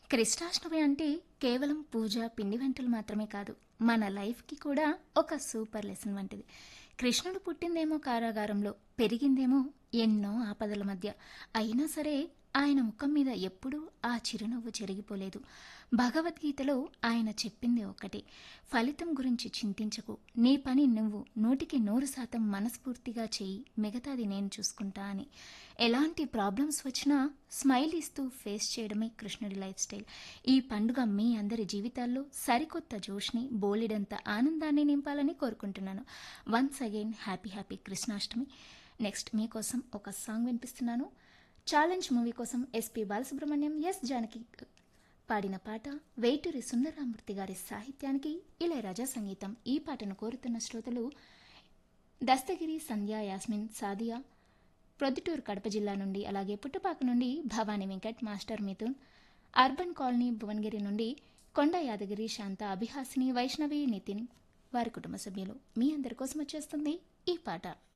కృష్ణాష్టమి అంటే కేవలం పూజ పిండి వంటలు మాత్రమే కాదు మన లైఫ్కి కూడా ఒక సూపర్ లెసన్ వంటిది కృష్ణుడు పుట్టిందేమో కారాగారంలో పెరిగిందేమో ఎన్నో ఆపదల మధ్య అయినా సరే ఆయన ముఖం మీద ఎప్పుడూ ఆ చిరునవ్వు చెరిగిపోలేదు భగవద్గీతలో ఆయన చెప్పింది ఒకటి ఫలితం గురించి చింతించకు నీ పని నువ్వు నూటికి నూరు శాతం మనస్ఫూర్తిగా చెయ్యి మిగతాది నేను చూసుకుంటా అని ఎలాంటి ప్రాబ్లమ్స్ వచ్చినా స్మైల్ ఇస్తూ ఫేస్ చేయడమే కృష్ణుడి లైఫ్ స్టైల్ ఈ పండుగ మీ అందరి జీవితాల్లో సరికొత్త జోష్ని బోలెడంత ఆనందాన్ని నింపాలని కోరుకుంటున్నాను once again happy happy Krishnashtami next మీకోసం ఒక సాంగ్ వినిపిస్తున్నాను ఛాలెంజ్ మూవీ కోసం ఎస్పి బాలసుబ్రహ్మణ్యం ఎస్ జానకి పాడిన పాట వేటూరి సుందరరామూర్తి గారి సాహిత్యానికి ఇళయరాజా సంగీతం ఈ పాటను కోరుతున్న శ్రోతలు దస్తగిరి సంధ్య యాస్మిన్ సాదియా ప్రొద్దుటూరు కడప జిల్లా నుండి అలాగే పుట్టపాక నుండి Bhavani Venkat master Mithun urban colony Bhuvanagiri నుండి కొండ యాదగిరి శాంత అభిహాసిని వైష్ణవి నితిన్ వారి కుటుంబ సభ్యులు మీ అందరి కోసం వచ్చేస్తుంది ఈ పాట